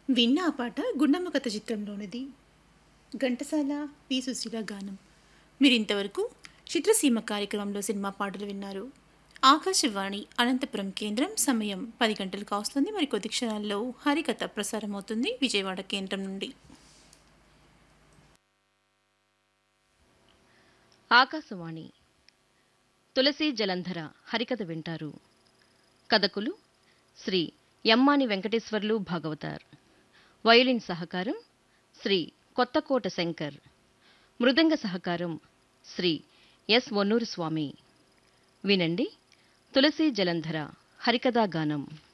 విన్న ఆ పాట గుండమ్మ కథ చిత్రంలోనిది ఘంటసాల పి సుశీల గానం మీరు ఇంతవరకు చిత్రసీమ కార్యక్రమంలో సినిమా పాటలు విన్నారు ఆకాశవాణి అనంతపురం కేంద్రం సమయం పది గంటలు కావస్తుంది మరి కొద్ది క్షణాల్లో హరికథ ప్రసారం అవుతుంది విజయవాడ కేంద్రం నుండి ఆకాశవాణి తులసి జలంధర హరికథ వింటారు కథకులు శ్రీ ఎమ్మాని వెంకటేశ్వర్లు భాగవతార్ వయోలిన్ సహకారం శ్రీ కొత్తకోట శంకర్ మృదంగ సహకారం శ్రీ ఎస్ వన్నూరు స్వామి వినండి తులసి జలంధర హరికథా గానం